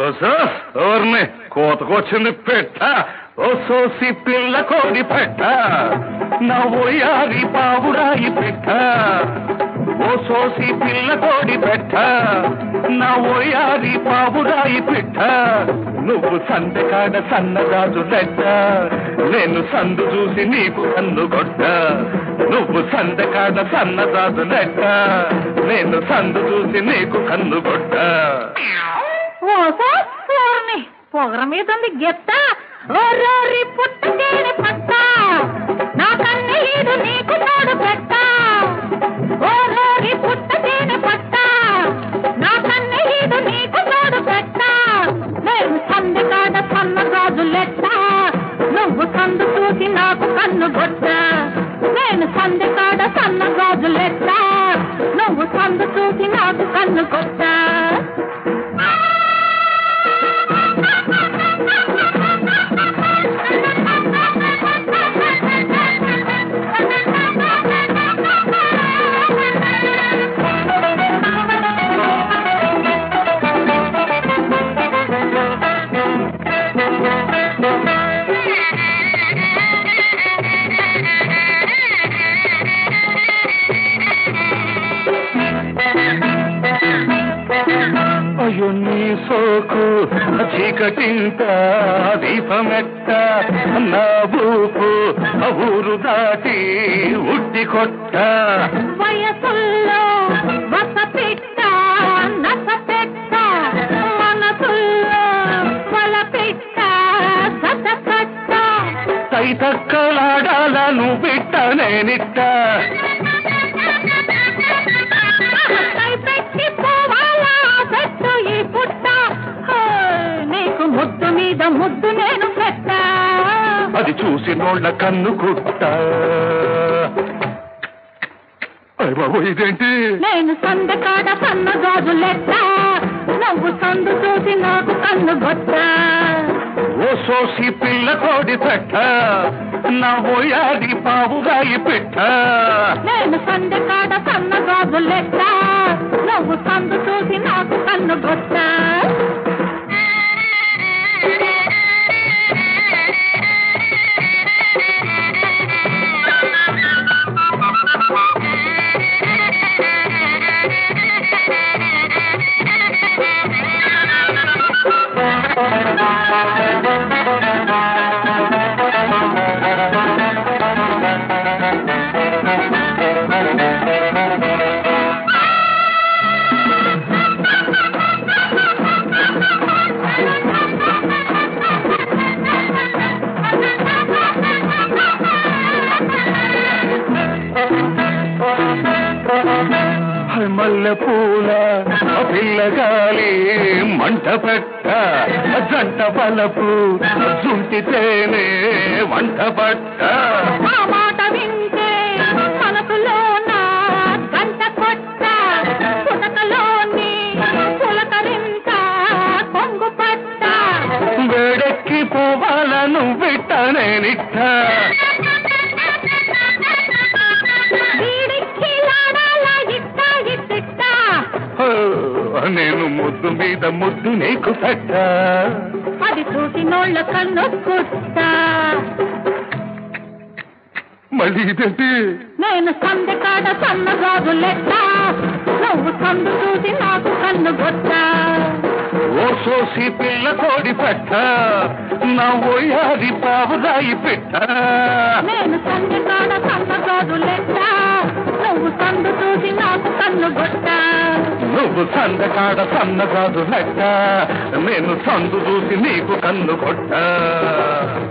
ఎవరిని కోతకొచ్చింది పెట్ట ఓ సోసి పిల్ల కోడి పెట్ట నా ఓయారి పావురాయి పెట్ట ఓ సోసి పిల్ల కోడి పెట్ట నా ఓయారి పావురాయి పెట్ట నువ్వు సందకాడ సన్నగాజు లెట్ట నేను సందు చూసి నీకు కన్ను కొట్ట నువ్వు సందకాడ సన్నగాజు లెట్ట నేను సందు చూసి నీకు కన్ను కొట్ట ఓసో ఊరిని పొగర మీద ఉంది గెత్త ఓరోరి పుట్టకేని పట్ట నా కన్నీడు నీకు తోడు పెట్ట ఓరోరి పుట్టకేని పట్ట నా కన్నీడు నీకు తోడు పెట్ట నేను సంది కాడ సన్న గాజులెట్ట నువ్వు సందు చూసి నాకు కన్ను కొట్ట నేను సంది కాడ సన్న గాజులెట్ట నువ్వు సందు చూసి నాకు కన్ను కొట్ట అయ్యో నీ సోకు చీకటింట దీపమెట్ట నా ఊపు ఆ ఊరు దాటి ఉట్టి కొట్ట వయసుల్లో వసపెట్ట నసపెట్ట మనసుల్లో వలపెట్ట సతకట్ట తైతక్కలాడాలను బిట్ట నేనిట్ట కై పెట్టి పోవాలా పెట్టు ఈ పుట్ట హే, నీకు ముద్దు మీద ముద్దు నేను పెట్ట అది చూసి నోళ్ళ కన్ను కుట్ట అయ్య బాబు ఇదేంటి నేను సందకాడ సన్న గాజులెట్ట నువ్వు సందు చూసి నాకు కన్ను గొట్ట ఓ సోసి పిల్ల కోడి పెట్ట నా ఓయాది పావుగాయి పెట్ట నేను సందకాడ సన్న గాజులెట్ట నువ్వు సందు చూసి నాకు కన్ను గొట్ట మల్లె పూల పిల్లగాలి మంట పెట్ట జంట బలపు జుంటితేనే వంట పట్ట ఆ మాట వింటే మనసులోన గంట కొట్ట పులకలోని పులకరింత కొంగు పట్ట వేడెక్కి పోవాలను బిట్ట నేనిట్ట వీడికి లాడాలా ఇట్ట ఇట్టిట్ట ఓ, నేను ముద్దు మీద ముద్దు నీకు పెట్ట అది చూసి నోళ్ళ కన్ను కుట్ట మళ్ళీ ఇదేంటి నేను సందె కాడ సన్నగాజు లెక్క నువ్వు సందు చూసి నాకు కన్ను గొట్ట ఓ సోసి పిల్ల కోడి పెట్ట నా ఓయాది పావుదాయి పెట్ట నేను సందె కాడ సన్నగాజు లెక్క నువ్వు సందు చూసి నాకు కన్ను గొట్ట నువ్వు సందకాడ సన్నగాదు లెక్క నేను సందు చూసి నీకు కన్ను కొట్ట